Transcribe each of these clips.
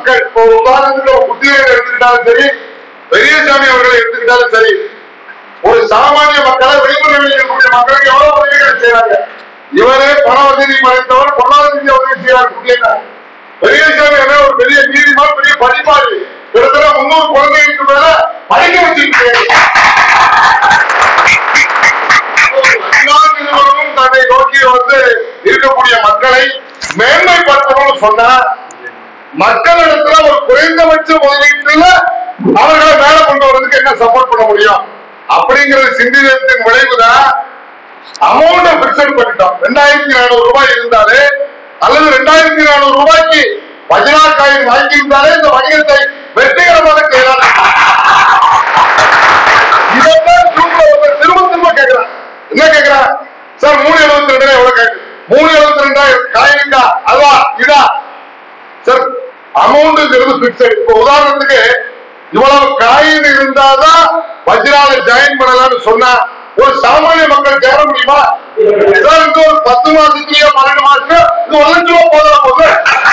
மக்கள் இப்போ உதாரணத்துக்கு ஒரு குட்டியை எடுத்துக்கிட்டாலும் சரி பெரியசாமி அவர்களை எடுத்துக்கிட்டாலும் சரி ஒரு சாமானிய மக்களை வெளிமுறையில் இருக்கக்கூடிய மக்களுக்கு எவ்வளவு உதவிகளை செய்யறாங்க இவரே பண வசதி படைத்தவர் பொருளாதார உதவி செய்யறார் குட்டியா பெரியசாமி என்ன ஒரு பெரிய நீதிமான் பெரிய படிப்பாளி கிட்டத்தட்ட முன்னூறு குழந்தைகளுக்கு மேல படிக்க வச்சிருக்கேன் எல்லா நிறுவனமும் தன்னை நோக்கி வந்து இருக்கக்கூடிய மக்களை மேன்மைப்படுத்தணும்னு சொன்னா மக்களிடத்துல ஒரு குறைந்தபட்ச முதலீட்டுல அவர்களை மேல கொண்டு வரதுக்கு என்ன சப்போர்ட் பண்ண முடியும் அப்படிங்கிற சிந்தினத்தின் விளைவுதான் அமௌண்ட் பிக்சட் பண்ணிட்டோம் ரெண்டாயிரத்தி நானூறு ரூபாய் இருந்தாலே அல்லது ரெண்டாயிரத்தி நானூறு ரூபாய்க்கு வஜ்ரா காயின் வாங்கியிருந்தாலே இந்த வணிகத்தை வெற்றிகரமாக செய்யலாம் இதைத்தான் குரூப்ல ஒருத்தர் திரும்ப திரும்ப கேட்கிறான் என்ன கேட்கிறான் சார் மூணு எழுபத்தி ரெண்டு எவ்வளவு கேட்டு மூணு எழுபத்தி ரெண்டாயிரம் காயினுக்கா அதுவா இதா சார் அமௌண்ட்ங்கிறது பிக்சட் இப்போ உதாரணத்துக்கு இவ்வளவு காயின் இருந்தாதான் வஜ்ரால ஜாயின் பண்ணலாம்னு சொன்னா ஒரு சாமானிய மக்கள் சேர முடியுமா சார் இந்த ஒரு பத்து மாசத்துலயோ பன்னெண்டு மாசத்துலயோ இது ஒரு லட்சம் ரூபாய் போதா போது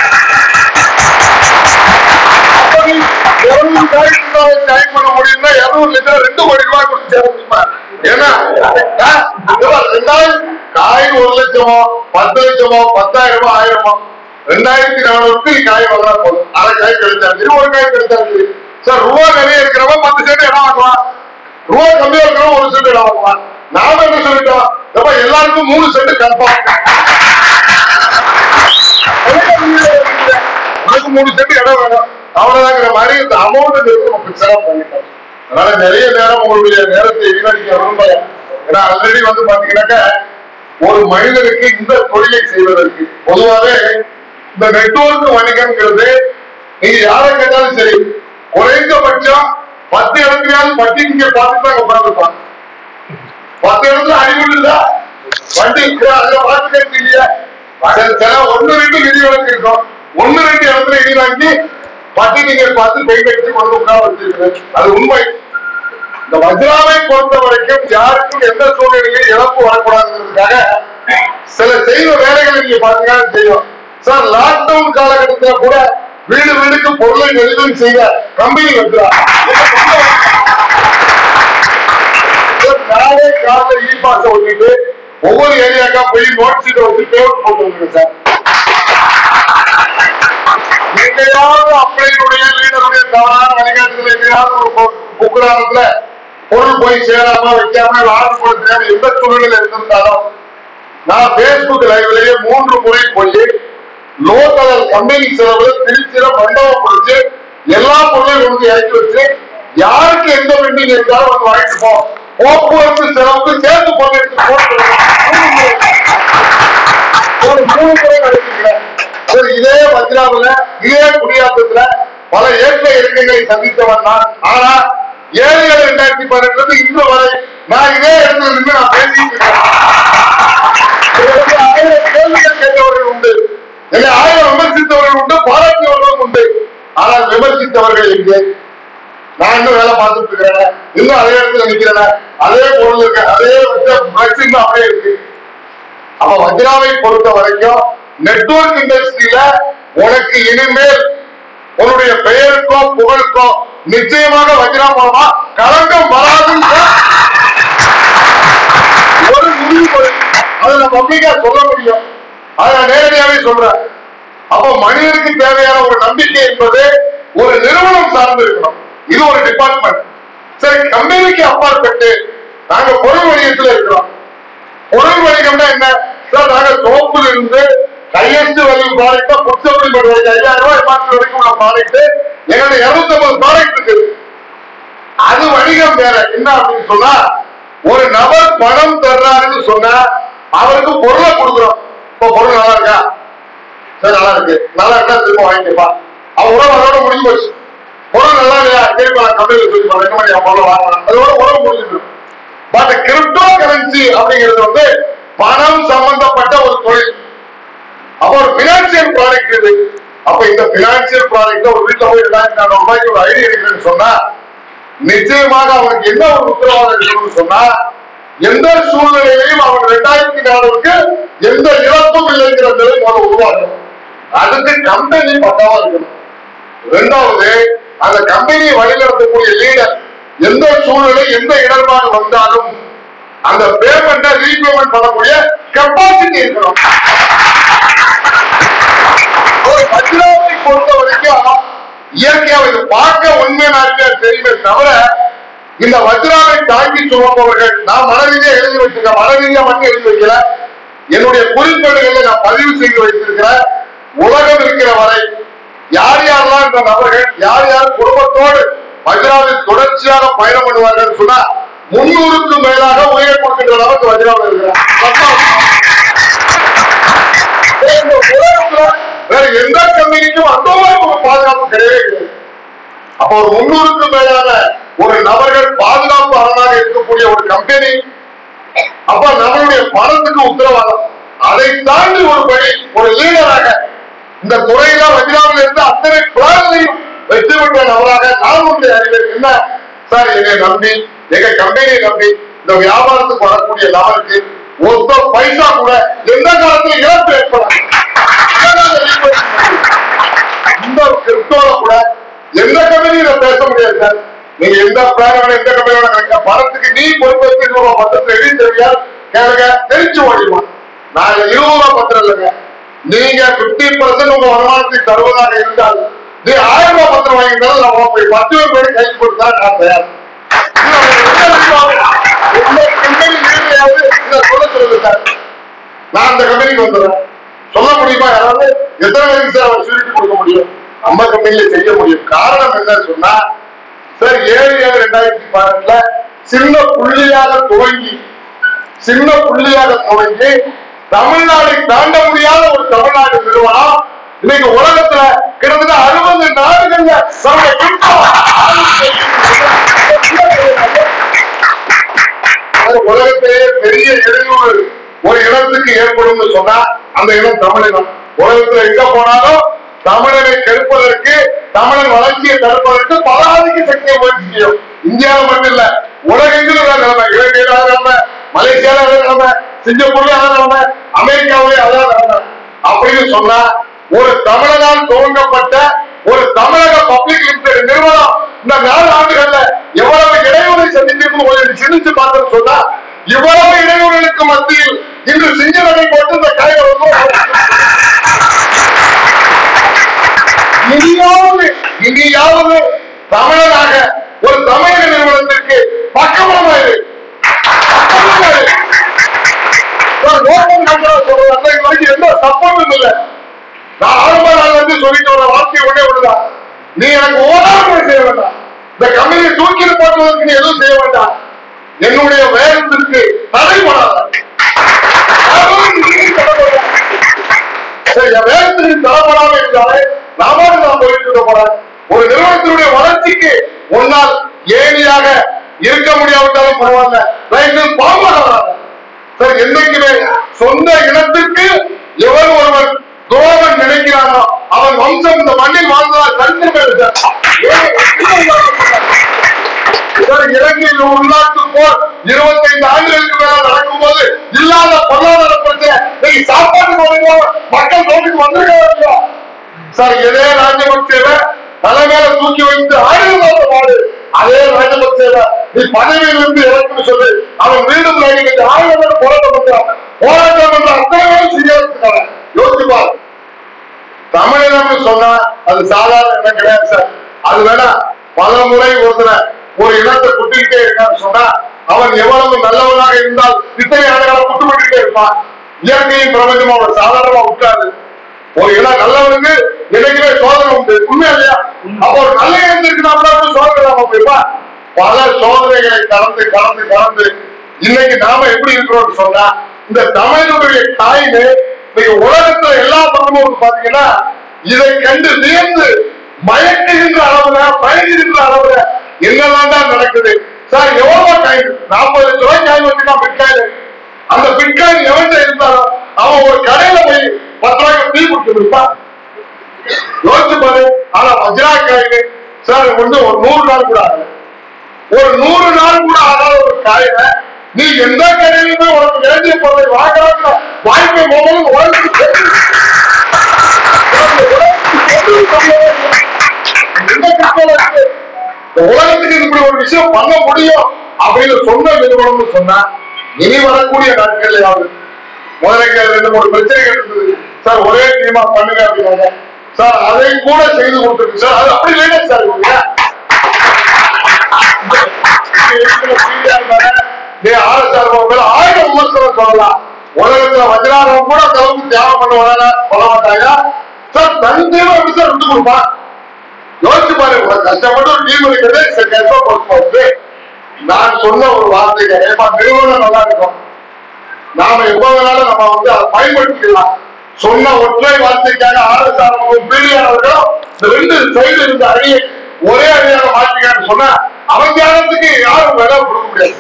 அப்ப நீ இருநூறு காயின் இருந்தாலும் ஜாயின் பண்ண முடியும்னா இருநூறு லட்சம் ரெண்டு கோடி ரூபாய் கொடுத்து சேர முடியுமா ஏன்னா ஆ, இது பாரு, ரெண்டாயிரம் காயின் ஒரு லட்சமோ பத்து லட்சமோ பத்தாயிரம் ரூபாய் ஆயிரமோ ரெண்டாயிரத்தி நானூறுக்கு நீ காய் வாங்கினா போதும் அரை காய் கிடைச்சாலும் சரி ஒரு காய் கிடைச்சாலும் சரி சார் ரூபா நிறைய இருக்கிறவன் பத்து சென்ட் இடம் வாங்குவான் ரூபா கம்மியா இருக்கிறவன் ஒரு சென்ட் இடம் வாங்குவான் நாம என்ன சொல்லிட்டோம் எப்ப எல்லாருக்கும் மூணு சென்ட் கன்ஃபார்ம் உனக்கு மூணு சென்ட் இடம் வேணும் அவ்வளவுதாங்கிற மாதிரி இந்த அமௌண்ட் நம்ம பிக்சரா பண்ணிட்டோம் அதனால நிறைய நேரம் உங்களுடைய நேரத்தை வீணடிக்க விரும்பல ஏன்னா ஆல்ரெடி வந்து பாத்தீங்கன்னாக்க ஒரு மனிதனுக்கு இந்த தொழிலை செய்வதற்கு பொதுவாகவே இந்த நெட்வொர்க் வணிகம்ங்கிறது நீங்க யாரை கேட்டாலும் சரி குறைந்தபட்சம் பத்து இடத்துலயாவது பட்டி நீங்க பார்த்துட்டு தான் உட்காந்துருப்பாங்க பத்து இடத்துல அடிபட்டு இல்ல வண்டி இருக்கு, அதுல பார்த்துக்க இல்லையா அதில் சில ஒண்ணு ரெண்டு நிதி வழக்கு இருக்கும் ஒண்ணு ரெண்டு இடத்துல இடி வாங்கி பட்டி நீங்க பார்த்து பெயிண்ட் அடிச்சு கொண்டு உட்கார வச்சிருக்கிறது அது உண்மை இந்த வஜ்ராவை பொறுத்த வரைக்கும் யாருக்கும் எந்த சூழ்நிலையிலும் இழப்பு வரக்கூடாதுங்கிறதுக்காக சில செய்த வேலைகளை நீங்க பாத்தீங்கன்னா தெரியும் சார் லாக்டவுன் காலகட்டத்துல கூட வீடு வீடுக்கு பொருளை டெலிவரி செய்த கம்பெனி வஜ்ரா நானே காலைல இ பாஸ் ஓட்டிட்டு ஒவ்வொரு ஏரியாக்கா போய் நோட் சீட்டை வச்சு பேவர் போட்டு வந்துருக்கேன் சார் எங்கேயாவது அப்படியுடைய லீடருடைய தவறான வழிகாட்டுதல் எங்கேயாவது ஒரு பொ- குக்கிராமத்துல பொருள் போய் சேராம வைக்காம ஆர்டர் கொடுக்காம எந்த சூழ்நிலை இருந்திருந்தாலும் நான் பேஸ்புக் லைவ்லயே மூன்று முறை போய் லோக்கல் கம்பெனி செலவுல திருச்சியில மண்டபம் பிடிச்சு எல்லா பொருளையும் வந்து இறக்கி வச்சு யாருக்கு எந்த பெண்டிங் இருந்தாலும் வந்து வாங்கிட்டு போ போக்குவரத்து செலவுக்கு சேர்த்து பொருள் எடுத்து போட்டு ஒரு மூணு முறை நடத்திக்கிறேன் சரி, இதே வஜ்ராவுல இதே குடியாத்தத்துல பல ஏற்ற இறக்கங்களை சந்தித்தவன் நான் ஆனா ஏழு ஏழு ரெண்டாயிரத்தி பதினெட்டுல இன்று வரை நான் இதே இடத்துல இருந்து நான் பேசிட்டு இருக்கேன் எனக்கு ஆயிரம் கேள்விகள் கேட்டவர்கள் உண்டு என்னை ஆயிரம் விமர்சித்தவர்கள் உண்டு பாராட்டியவர்களும் உண்டு ஆனால் விமர்சித்தவர்கள் எங்கே நான் இன்னும் வேலை பார்த்துட்டு இருக்கிறேன் இன்னும் அதே இடத்துல நிக்கிறேன் அதே பொருள் இருக்கு அதே வச்ச இன்னும் அப்படியே இருக்கு அப்ப வஜ்ராவை பொறுத்த வரைக்கும் நெட்வொர்க் இண்டஸ்ட்ரியில உனக்கு இனிமேல் உன்னுடைய பெயருக்கோ புகழுக்கோ நிச்சயமாக வஜ்ரா மூலமா களங்கம் வராதுன்னு ஒரு முடிவு கொடு. அதை நான் பப்ளிக்கா சொல்ல முடியும் அதை நான் நேரடியாவே சொல்றேன் அப்ப மனிதனுக்கு தேவையான ஒரு நம்பிக்கை என்பது ஒரு நிறுவனம் சார்ந்து இருக்கணும் இது ஒரு டிபார்ட்மெண்ட் சரி கம்பெனிக்கு அப்பாற்பட்டு நாங்க பொருள் வணிகத்துல இருக்கிறோம் பொருள் வணிகம்னா என்ன சார் நாங்க சோப்புல இருந்து ஹையஸ்ட் வேல்யூ ப்ராடக்ட் புத்தப்படி பண்ணுறது ஐயாயிரம் ரூபாய் எம்ஆர்பி வரைக்கும் உள்ள ப்ராடக்ட் எங்களுடைய இருநூத்தி ஐம்பது ப்ராடக்ட் இருக்கு அது வணிகம் வேற என்ன அப்படின்னு சொன்னா ஒரு நபர் பணம் தர்றாருன்னு சொன்னா அவருக்கு பொருளை கொடுக்குறோம் இப்போ பொருள் நல்லா இருக்கா சரி நல்லா இருக்கு நல்லா இருக்கா திரும்ப வாங்கிக்கப்பா அவன் உறவு அதோட முடிஞ்சு போச்சு பொருள் நல்லா இல்லையா திரும்ப நான் கம்பெனியில் சொல்லி ரெக்கமெண்ட் பண்ணி அவன் பொருளை வாங்கலாம் அதோட உறவு முடிஞ்சுது பட் கிரிப்டோ கரன்சி அப்படிங்கிறது வந்து பணம் சம்பந்தப்பட்ட ஒரு தொழில் அப்ப ஒரு பினான்சியல் ப்ராடக்ட் இது அப்ப இந்த பினான்சியல் ப்ராடக்ட் ஒரு வீட்டுல போய் ரெண்டாயிரத்தி நானூறு ரூபாய்க்கு ஒரு ஐடி எடுக்கிறேன்னு சொன்னா நிச்சயமாக அவனுக்கு என்ன ஒரு உத்தரவாதம் இருக்கணும்னு சொன்னா எந்த சூழ்நிலையிலையும் அவன் ரெண்டாயிரத்தி நானூறுக்கு எந்த இழப்பும் இல்லைங்கிற நிலை முதல்ல உருவாகும் அதுக்கு கம்பெனி பக்காவா இருக்கணும் இரண்டாவது அந்த கம்பெனியை வழிநடத்தக்கூடிய லீடர் எந்த சூழ்நிலை எந்த இடர்பாடு வந்தாலும் அந்த பேமெண்ட்டை ரீபேமெண்ட் பண்ணக்கூடிய கெப்பாசிட்டி இருக்கணும் ஒரு வஜ்ராவை பொறுத்த வரைக்கும் இயற்கையா இது பார்க்க உண்மை நாட்டிலே தெரியுமே தவிர இந்த வஜ்ராவை தாங்கி சுமப்பவர்கள் நான் மனரீதியா எழுதி வச்சிருக்கேன் மனரீதியா மட்டும் எழுதி வைக்கல என்னுடைய குறிப்பேடுகளை நான் பதிவு செய்து வைத்திருக்கிறேன் உலகம் இருக்கிற வரை யார் யாரெல்லாம் இந்த நபர்கள் யார் யார் குடும்பத்தோடு வஜ்ராவில் தொடர்ச்சியாக பயணம் பண்ணுவார்கள் சொன்னா முன்னூறுக்கும் மேலாக உயிரை கொடுக்கின்ற அளவுக்கு வஜ்ராவில் இருக்கிறார் இந்த உலகத்துல வேற எந்த கம்பெனிக்கும் அந்த மாதிரி ஒரு பாதுகாப்பு கிடையவே கிடையாது அப்ப ஒரு முன்னூறுக்கும் மேலான ஒரு நபர்கள் பாதுகாப்பு அரணாக இருக்கக்கூடிய ஒரு கம்பெனி அப்ப நம்மளுடைய பணத்துக்கு உத்தரவாதம் அதை தாண்டி ஒரு படி ஒரு லீடராக இந்த துறையில வஜ்ராவில் இருந்து அத்தனை பிளான்லையும் வெற்றி பெற்ற நபராக நான் ஒன்றை அறிவேன் என்ன சார் என்னை நம்பி எங்க கம்பெனியை நம்பி இந்த வியாபாரத்துக்கு வரக்கூடிய நபருக்கு ஒத்த பைசா கூட எந்த காலத்துல இழப்பு ஏற்படாது இந்த கிரிப்டோல கூட எந்த கம்பெனியும் இதை பேச முடியாது சார் நீங்க எந்த பிளான் வேணும் எந்த கம்பெனி வேணும் கிடைக்க பணத்துக்கு நீ பொறுப்பேற்று இருபது ரூபாய் பத்திரத்தை எழுதி தெரியா கேளுங்க தெரிச்சு ஓடிடுவான் நான் இருபது ரூபாய் பத்திரம் இல்லைங்க நீங்க பிப்டி பர்சன்ட் உங்க வருமானத்தை தருவதாக இருந்தால் நீ ஆயிரம் ரூபாய் பத்திரம் வாங்கியிருந்தாலும் நான் போய் பத்து பேர் கைக்கு கொடுத்தா நான் தயார் எந்த கம்பெனி நீதியாவது இதை சொல்ல சொல்லுங்க சார் நான் அந்த கம்பெனிக்கு வந்துடுறேன் சொல்ல முடியுமா யாராவது எத்தனை பேருக்கு சார் அவர் சுருட்டி கொடுக்க முடியும் நம்ம கம்பெனில செய்ய முடியும் காரணம் என்னன்னு சொன்னா சார் ஏழு ஏழு ரெண்டாயிரத்தி பதினெட்டுல சின்ன புள்ளியாக துவங்கி சின்ன புள்ளியாக துவங்கி தமிழ்நாடை தாண்ட முடியாத ஒரு தமிழ்நாடு நிறுவனம் இன்னைக்கு உலகத்துல கிட்டத்தட்ட அறுபது நாடுகள்ல நம்முடைய அது உலகத்திலேயே பெரிய இடையூறு ஒரு இனத்துக்கு ஏற்படும் சொன்னா அந்த இனம் தமிழினம் உலகத்துல எங்க போனாலும் தமிழனை கெடுப்பதற்கு தமிழன் வளர்ச்சியை தடுப்பதற்கு பல ஆதிக்க சக்தியை முயற்சி செய்யும் இந்தியாவில் மட்டும் இல்ல உலகெங்கிலும் அதான் நிலைமை இலங்கையில அதான் நிலைமை மலேசியால அதான் நிலைமை சிங்கப்பூர்ல அதான் நிலைமை அமெரிக்காவிலே அதான் நிலைமை அப்படின்னு சொன்னா ஒரு தமிழனால் துவங்கப்பட்ட ஒரு தமிழக பப்ளிக் லிமிடெட் நிறுவனம் இந்த நாலு ஆண்டுகள்ல எவ்வளவு இடையூறை சந்தித்திருக்கும் ஒரு சிந்திச்சு பார்த்தோம்னு சொன்னா இவ்வளவு இடையூறுகளுக்கு மத்தியில் இன்று சிங்களனை போட்டு இந்த கையை இனியாவது இனியாவது தமிழனாக ஒரு தமிழக நிறுவனத்திற்கு பக்கபலமாயிரு பக்கபலமாயிரு. நான் நோக்கம் கண்டா சொல்றேன் அந்த இது வரைக்கும் எந்த சப்போர்ட்டும் இல்லை நான் ஆரம்ப நாள்ல இருந்து சொல்லிட்டு வர வார்த்தை ஒண்ணே ஒண்ணுதான் நீ எனக்கு ஓடாமல் செய்ய வேண்டாம் இந்த கம்பெனியை தூக்கிட்டு போட்டுவதற்கு நீ எதுவும் செய்ய வேண்டாம் என்னுடைய வேகத்திற்கு தடை பண்ணாத அதுவும் நீ தடைபடாத. சரி, என் வேகத்துக்கு தரப்படாம இருந்தாலே நாமளும் நான் போயிட்டு இருக்க போறேன் ஒரு நிறுவனத்தினுடைய வளர்ச்சிக்கு முன்னால் ஏணியாக இருக்க முடியாவிட்டாலும் பரவாயில்ல ரைட்டில் பாம்பாக வராங்க சார் என்னைக்குமே சொந்த இனத்துக்கு எவன் ஒருவன் துரோகம் நினைக்கிறானோ அவன் வம்சம் இந்த மண்ணில் வாழ்ந்ததால் சரித்திரமே சார் சார் இலங்கையில் உள்நாட்டு போர் இருபத்தைந்து ஆண்டுகளுக்கு மேல நடக்கும்போது இல்லாத பொருளாதார பிரச்சனை இன்னைக்கு சாப்பாட்டு போடுங்க மக்கள் ரோட்டுக்கு வந்திருக்காங்க சார் இதே ராஜபக்சேவ தலை மேல தூக்கி வைத்து ஆயுத மாத நாடு அதே ராஜபக்சேவ நீ பதவியில் இருந்து இறக்குன்னு சொல்லி அவன் மீண்டும் நடிகை ஆயுதம் மேல போராட்டம் பண்றான் போராட்டம் பண்ற அத்தனை பேரும் செய்யறதுக்கான யோசிச்சு பாரு தமிழினம்னு சொன்னா அது சாதாரண இனம் கிடையாது சார் அது வேணா பல முறை ஒருத்தரை ஒரு இனத்தை குட்டிக்கிட்டே இருக்கான்னு சொன்னா அவன் எவ்வளவு நல்லவனாக இருந்தால் இத்தனை ஆண்டுகளை குட்டு விட்டுட்டே இருப்பான் இயற்கையும் பிரபஞ்சமும் அவன் சாதாரணமா விட்டாது ஒரு இனம் நல்லவனுக்கு என்னைக்குமே சோதனை உண்டு உண்மை இல்லையா அப்ப ஒரு நல்ல இனத்திற்கு நம்மளால சோதனை இல்லாம போயிருப்பா பல சோதனைகளை கடந்து கடந்து கடந்து இன்னைக்கு நாம எப்படி இருக்கிறோம்னு சொன்னா இந்த தமிழனுடைய தாய்மை இன்னைக்கு உலகத்துல எல்லா பக்கமும் பாத்தீங்கன்னா இதை கண்டு வியந்து மயக்குகின்ற அளவுல பயந்துகின்ற அளவுல என்னெல்லாம் தான் நடக்குது சார் எவ்வளவு காயின் நாற்பது லட்சம் ரூபாய் காயின் வச்சுதான் பிட்காயின் அந்த பிட்காயின் எவன்கிட்ட இருந்தாலும் அவன் ஒரு கடையில போய் பத்து ரூபாய்க்கு டீ குடிச்சு இருப்பான் யோசிச்சு பாரு ஆனா வஜ்ரா காயின் சார் வந்து ஒரு நூறு நாள் கூட ஆகல ஒரு நூறு நாள் கூட ஆகாத ஒரு காயினை நீ எந்த கடையிலுமே உனக்கு வேண்டிய பொருளை வாங்குறாங்க வாய்ப்பை முதல்ல உழைச்சு மக்களுக்கு இந்த உலகத்துக்கு இப்படி ஒரு விஷயம் பண்ண முடியும் அப்படின்னு சொன்ன நிறுவனம்னு சொன்னா இனி வரக்கூடிய நாட்கள்லயாவது முதல்ல இங்க ரெண்டு மூணு பிரச்சனைகள் இருந்தது சார் ஒரே டீமா பண்ணுங்க அப்படின்னாங்க சார் அதை கூட செய்து கொடுத்துருக்கு சார் அது அப்படி இல்லைன்னா சார் இவங்க ஆயிரம் விமர்சனம் சொல்லலாம் உலகத்துல வஜ்ராரம் கூட அந்த அளவுக்கு தியாகம் பண்ணுவாங்க சொல்ல மாட்டாங்க சார் தனித்தேவை எப்படி சார் விட்டு கொடுப்பான் யோசிச்சு பாருங்க உனக்கு கஷ்டப்பட்டு ஒரு டீம் இருக்கிறது சரி, கஷ்டம் போட்டு நான் சொன்ன ஒரு வார்த்தைங்க ஏப்பா நிறுவனம் நல்லா இருக்கும் நாம எப்ப வேணாலும் நம்ம வந்து அதை பயன்படுத்திக்கலாம் சொன்ன ஒற்றை வார்த்தைக்காக ஆர்எஸ்ஆர் பீடிஆர் அவர்களும் இந்த ரெண்டு சைடு இருந்த அணியை ஒரே அணியாக மாற்றிக்கான்னு சொன்னா அவன் தியாகத்துக்கு யாரும் விலை கொடுக்க முடியாது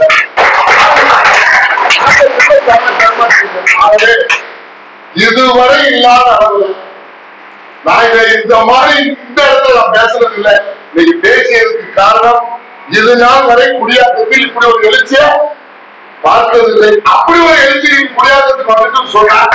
சார் ஆகவே இதுவரை இல்லாத அளவு நான் இதை இந்த மாதிரி இந்த இடத்துல நான் பேசுறது இல்லை இன்னைக்கு பேசியதுக்கு காரணம் இது நாள் வரை குடியாத்தத்தில் இப்படி ஒரு எழுச்சியை பார்த்ததில்லை அப்படி ஒரு எழுச்சி குடியாத்தத்துக்கு வந்துட்டு சொன்னார்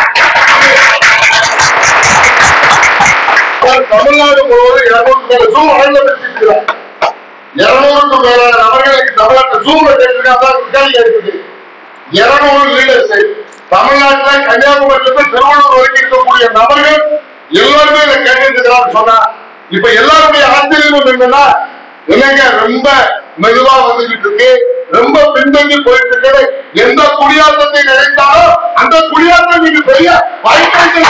தமிழ்நாடு முழுவதும் இருநூறு மேல ஜூம் வளர்ந்து வச்சிருக்கிறார் இருநூறுக்கு மேலான நபர்களுக்கு தமிழ்நாட்டு ஜூம்ல கேட்டிருக்காங்க விசாரிக்க இருக்குது இருநூறு லீடர்ஸ் தமிழ்நாட்டுல கன்னியாகுமரியில இருந்து திருவள்ளூர் வரைக்கும் இருக்கக்கூடிய நபர்கள் எல்லாருமே இதை கேட்டுட்டு இருக்கிறான்னு சொன்னா இப்ப எல்லாருடைய ஆச்சரியம் என்னன்னா இல்லைங்க ரொம்ப மெதுவா வந்துகிட்டு இருக்கு ரொம்ப பின்தங்கி போயிட்டு இருக்கு எந்த குடியாத்தத்தை நினைத்தாலும் அந்த குடியாத்தம் இது பெரிய வாய்ப்பு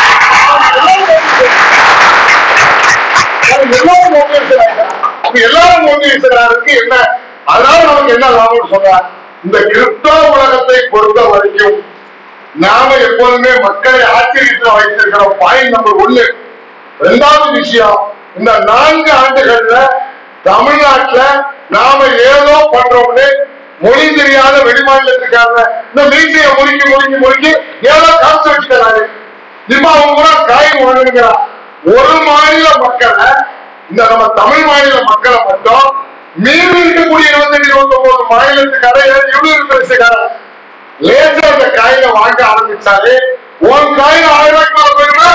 எல்லாரும் மோட்டிவேஷன் அப்ப எல்லாரும் மோட்டிவேஷன் என்ன அதனால நமக்கு என்ன லாபம் சொல்றார் இந்த கிறிஸ்தவ உலகத்தை பொறுத்த வரைக்கும் நாம எப்போதுமே மக்களை ஆச்சரியத்தில் வைத்திருக்கிறோம் பாயிண்ட் நம்பர் ஒண்ணு ரெண்டாவது விஷயம் இந்த நான்கு ஆண்டுகள்ல தமிழ்நாட்டுல நாம ஏதோ பண்றோம்னு மொழி தெரியாத வெளிமாநிலத்துக்காரங்க இந்த மீசையை முறுக்கி முறுக்கி முறுக்கி ஏதோ காசு வச்சுக்கிறாரு இப்ப அவங்க கூட காய் வாங்குங்கிறான் ஒரு மாநில மக்களை இந்த நம்ம தமிழ் மாநில மக்களை மட்டும் மீறி இருக்கக்கூடிய இருபத்தஞ்சு இருபத்தி ஒன்பது மாநிலத்துக்கார எவ்வளவு பேசுகிறார் லேசா அந்த காயில வாங்க ஆரம்பிச்சாலே ஒரு காயில ஆயிரம் ரூபாய்க்கு மேல போயிருந்தா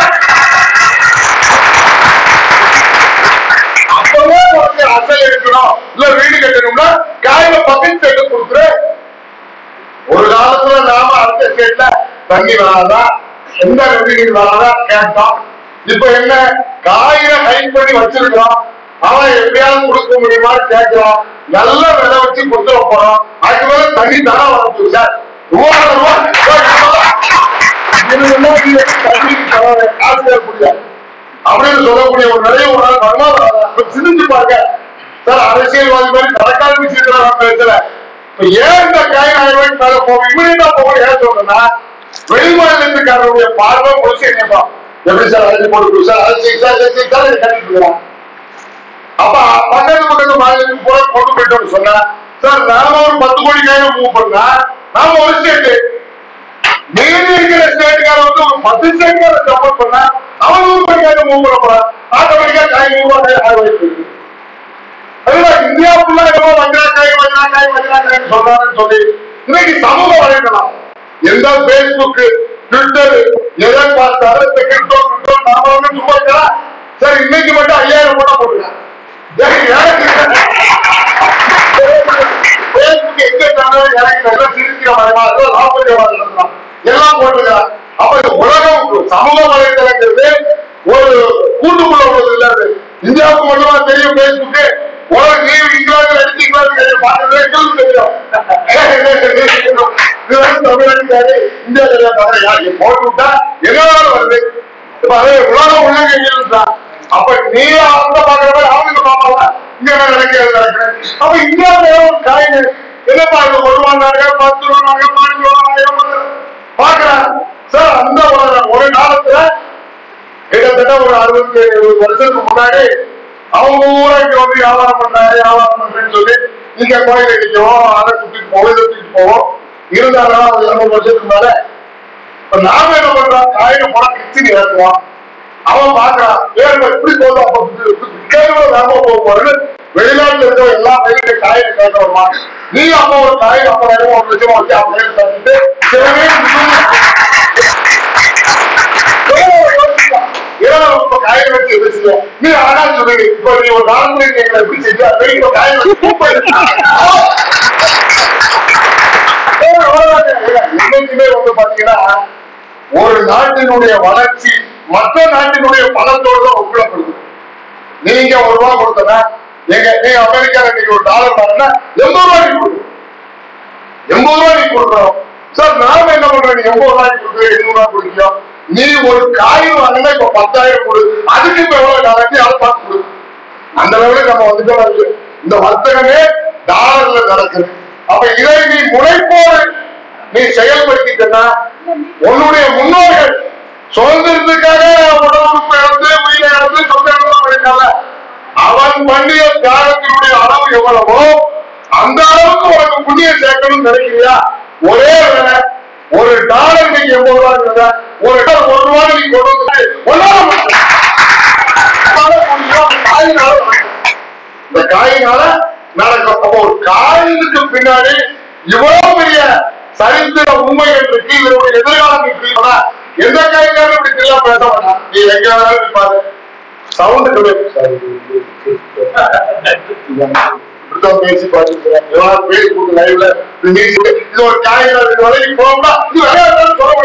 அப்பவே உனக்கு அசல் இருக்கணும் இல்ல வீடு கட்டணும்னா காயில பக்கத்து சைடு கொடுக்குற ஒரு காலத்துல நாம அடுத்த ஸ்டேட்ல தண்ணி வராதா எந்த ரெவன்யூ வராதா கேட்டோம் இப்ப என்ன காயில ஹைட் பண்ணி வச்சிருக்கோம் அவன் எப்படியாவது கொடுக்க முடியுமான்னு கேட்கிறோம் நல்ல விலை வச்சு கொடுத்துட போறோம் அதுக்கு மேல தண்ணி தர வரப்போகுது சார் மூவாயிரம் ரூபாய் இது என்ன இது? தண்ணிக்கு தர காசு தரக்கூடிய அப்படின்னு சொல்லக்கூடிய ஒரு நிறைய ஒரு நாள் வரமா வராதா? இப்ப சிந்திச்சு பாருங்க சார் அரசியல்வாதி மாதிரி கரெக்டான விஷயத்துல நான் பேசல இப்ப ஏன் இந்த காயின் ஆயிரம் ரூபாய்க்கு மேல போகும் இமீடியட்டா போகும் ஏன் சொல்றேன்னா வெளிமாநிலத்துக்காரருடைய பார்வை முடிச்சு என்னப்பா எப்படி சார் அழைச்சி போட்டு சார் அழைச்சி சார் அழைச்சி சார் இதை கட்டிட்டு இருக்கிறான் அப்ப பக்கத்து பக்கத்து மாநிலத்துக்கு போய் கொண்டு போயிட்டோம்னு சொன்னா சார் நாம ஒரு பத்து கோடி காயினம் மூவ் பண்ணா நாம ஒரு ஸ்டேட் மீதி இருக்கிற ஸ்டேட்டுக்கார வந்து ஒரு பத்து ஸ்டேட்கார சப்போர்ட் பண்ணா அவன் நூறு கோடி காயினம் மூவ் பண்ண போறான் ஆட்டோமேட்டிக்கா காய் நூறு ரூபாய் ஆக வாய்ப்பு இருக்கு அதுதான் இந்தியா ஃபுல்லா ஏதோ வஜ்ராக்காய் வஜ்ராக்காய் வஜ்ராக்காய் சொல்றாங்கன்னு சொல்லி இன்னைக்கு சமூக வலைதளம் எந்த பேஸ்புக் ட்விட்டர் எதை பார்த்தாலும் இந்த கிரிப்டோ கிரிப்டோ நாம வந்து சும்மா இருக்கா சரி இன்னைக்கு மட்டும் ஐயாயிரம் கூட போட்டுருக்காங்க பேஸ்புக் எங்க இருந்தாலும் எனக்கு எல்லாம் சிரிக்கிற மயமா இருக்கும் லாபத்தியமா இருக்கலாம் எல்லாம் போட்டுருக்காங்க அப்ப இந்த உலகம் சமூக வலைதளங்கிறது ஒரு கூட்டுக்குள்ள உள்ளது இல்ல அது இந்தியாவுக்கு மட்டுமா தெரியும் பேஸ்புக் உலக நீ இங்கிலாந்து அடிச்சு இங்கிலாந்து பார்க்கறது எங்களுக்கு தெரியும் இது வந்து தமிழ்நாட்டுக்காரு இந்தியா தெரியாத யாருக்கு போட்டு விட்டா எங்களால வருது இப்ப அது உலகம் உள்ளங்கைகள் தான் அப்ப நீ அவங்க பாக்குற மாதிரி அவங்க பாப்பாங்க இங்க என்ன நடக்கிறது நடக்கிறேன் அப்ப இந்தியாவுல ஒரு காயின் என்னப்பா இது ஒரு ரூபாங்க பத்து ரூபாங்க பதினஞ்சு ரூபாங்க பாக்குறேன் சார் அந்த ஒரு ஒரு காலத்துல கிட்டத்தட்ட ஒரு அறுபத்தி எழுபது வருஷத்துக்கு முன்னாடி அவங்க ஊரை இங்க வந்து வியாபாரம் பண்றாங்க வியாபாரம் பண்றேன்னு சொல்லி இங்க கோயில் அடிக்கவும் அதை சுத்திட்டு போவோம் இதை தூக்கிட்டு போவோம் இருந்தாலும் ஒரு இருநூறு வருஷத்துக்கு மேல இப்ப நாம என்ன பண்றோம் காயின போனா கிச்சடி இறக்குவான் அவன் பாக்குறான் ஏன் எப்படி போதும் அப்ப கேள்வி நாம போக போறது வெளிநாட்டுல இருக்கிற எல்லா பயிருக்கு காயின கேட்க வருவான் நீ அப்ப ஒரு காயின் ஐம்பதாயிரம் ஒரு லட்சம் வச்சு அவன் கையில் தந்துட்டு சிலவே ஏன்னா இப்ப காய் வச்சு இருந்துச்சு நீ ஆனா சொல்லுங்க இப்போ நீ ஒரு நாலு எங்களை எப்படி செஞ்சா வெயில காய வச்சு கூப்பிடு என்னைக்குமே வந்து பாத்தீங்கன்னா ஒரு நாட்டினுடைய வளர்ச்சி மற்ற நாட்டினுடைய பணத்தோடு தான் ஒப்பிடப்படுது நீங்க ஒரு ரூபா கொடுத்தனா எங்க நீங்க அமெரிக்கால நீங்க ஒரு டாலர் வாங்கினா எண்பது ரூபாய் நீ கொடுக்கணும் எண்பது ரூபாய் நீ கொடுக்கணும் சார் நாம என்ன பண்றோம் நீ எண்பது ரூபாய் கொடுக்குற எண்ணூறு ரூபாய் கொடுக்கணும் நீ ஒரு காய் வாங்கினா இப்ப பத்தாயிரம் கொடு அதுக்கு இப்ப எவ்வளவு டாலர் அதை பார்த்து கொடு அந்த லெவலுக்கு நம்ம வந்துட்டோம் இல்லையா? இந்த வர்த்தகமே டாலர்ல நடக்குது அப்ப இதை நீ முனைப்போடு நீ செயல்படுத்திட்டனா உன்னுடைய முன்னோர்கள் சுதந்திரத்துக்காக உடல் உறுப்பு இழந்து உயிரை இழந்து சொந்த இழந்து பண்ணிருக்காங்க அவன் பண்ணிய தியாகத்தினுடைய அளவு எவ்வளவோ அந்த அளவுக்கு உனக்கு புண்ணியம் சேர்க்கணும்னு நினைக்கிறியா ஒரே வேலை ஒரு டாலர் நீங்க எண்பது ரூபாய் ஒரு டாலர் ஒரு ரூபாய் நீ கொண்டு வந்து ஒன்னால முடியும். அதனால கொஞ்சம் காயினால நடக்கும். இந்த காயினால நடக்கும் அப்போ ஒரு காயினுக்கு பின்னாடி இவ்வளவு பெரிய சரித்திர உண்மைகள் இருக்கு இதனுடைய எதிர்காலம் இருக்குன்னா எந்த காய்காரும் இப்படி தெரியல பேச மாட்டான் நீ எங்க வேணாலும் போய் பாரு சவுண்ட் இப்படிதான் பேசி பார்த்துக்கிறேன் எவ்வளவு பேசி கொடுத்து லைவ்ல இது ஒரு காய்கறி இது வரைக்கும் போகணும்னா இது விளையாடுன்னு சொல்ல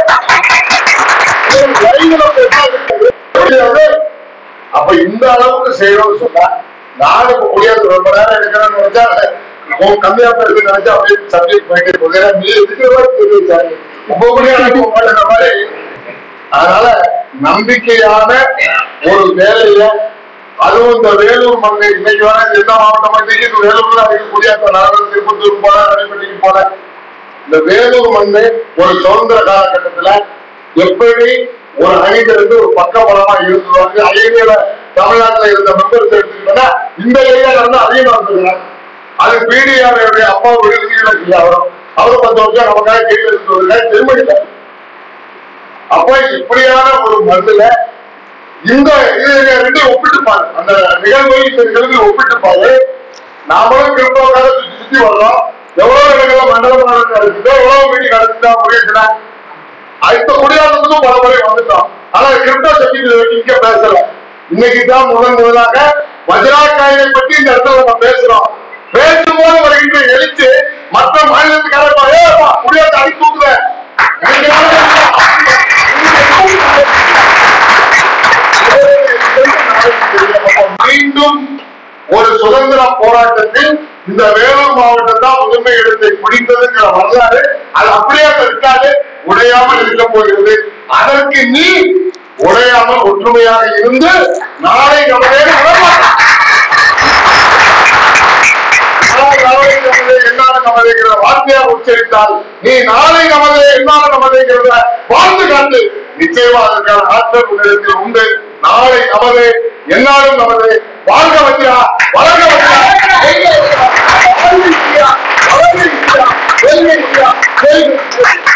முடியாது அப்ப இந்த அளவுக்கு செய்யணும்னு சொன்னா நாடு இப்ப முடியாது ரொம்ப நேரம் எடுக்கணும்னு நினைச்சா உன் கம்மியா பேருக்கு நினைச்சா அப்படியே சப்ஜெக்ட் போயிட்டு போகுது ஏன்னா நீ எதுக்கு தெரிவிச்சாங்க ரொம்ப முடியாது மாதிரி அதனால நம்பிக்கையான ஒரு வேலைய அதுவும் இந்த வேலூர் மங்கை இன்னைக்கு வர எந்த மாவட்டமா இன்னைக்கு இது வேலூர்ல இருக்கக்கூடிய நகரம் திருப்பத்தூர் போல நடைபெற்று போல இந்த வேலூர் மண்ணு ஒரு சுதந்திர காலகட்டத்துல எப்படி ஒரு அணிதிருந்து ஒரு பக்கபலமா இருந்துவாங்க அயனியில தமிழ்நாட்டுல இருந்த மெம்பர்ஸ் எடுத்துக்கிட்டோம்னா இந்த ஏரியால இருந்து அதிகமா இருந்திருக்கிறாங்க அது பிடிஆருடைய அப்பா விடுதலை இல்லை அவரும் அவரும் பத்து வருஷம் நமக்காக கீழே இருந்து திருமணில அப்ப இப்படியான ஒரு மண்ணுல இந்த இது ரெண்டையும் ஒப்பிட்டு பாரு அந்த நிகழ்வை இந்த நிகழ்வை ஒப்பிட்டு பாரு நாமளும் கிறிஸ்தவக்காக சுத்தி சுத்தி வர்றோம் எவ்வளவு இடங்கள்ல மண்டல மாநாடு நடக்குதோ எவ்வளவு மீட்டிங் நடக்குதா முடியுதுன்னா அடுத்த குடியாத்தத்துக்கும் பல முறை வந்துட்டோம் ஆனா கிரிப்டோ சர்டிபிகேட் இங்க பேசல இன்னைக்கு தான் முதன் முதலாக வஜ்ராக்காயை பற்றி இந்த இடத்துல நம்ம பேசுறோம் பேசும்போது வருகின்ற எழுச்சி மற்ற மாநிலத்துக்காரர் முடியாத அடி தூக்குறேன் மீண்டும் ஒரு சுதந்திர போராட்டத்தில் இந்த வேலூர் மாவட்டம் தான் முதன்மை இடத்தை பிடித்ததுங்கிற வரலாறு அது அப்படியே அங்க இருக்காது உடையாமல் இருக்க போகிறது அதற்கு நீ உடையாமல் ஒற்றுமையாக இருந்து நாளை நம்மளே என்னால நமதுங்கிற வார்த்தையா உச்சரித்தால் நீ நாளை நமது என்னால நமதுங்கிறத வாழ்ந்து காட்டு நிச்சயமா அதற்கான ஆற்றல் உங்களிடத்தில் உண்டு நாளை நமது என்னாலும் நமது வாழ்க வச்சா வளர்க வச்சா வெல்க வச்சா. வளர்க இந்தியா, வளர்க இந்தியா, வெல்க இந்தியா, வெல்க இந்தியா.